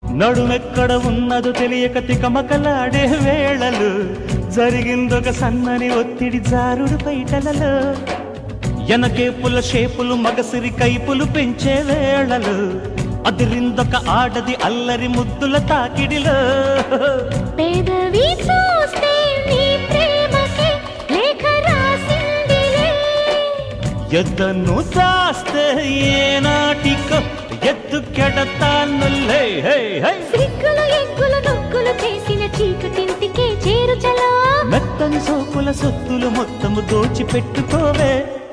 నడుమెక్కడ ఉన్నదో తెలియక తికమకలాడే వేళలు జరిగిందొక సన్నని ఒత్తిడి జారుడు పైటలలో ఎనకేపుల షేపులు మగసిరి కైపులు పెంచే వేళలు అదిరిందొక ఆడది అల్లరి ముద్దుల తాకిడిలో పేదవి చూస్తే నీ ప్రేమకి లేఖ రాసిందిలే ఎద్దను దాస్తే ఏనాటికో ఎత్తు కెడతానులే హే హే సిగ్గులు ఎగ్గులు నొక్కులు చేసిన చీకటింటికే చేరుచలా మెత్తని సోకుల సొత్తులు మొత్తము దోచి పెట్టుకోవే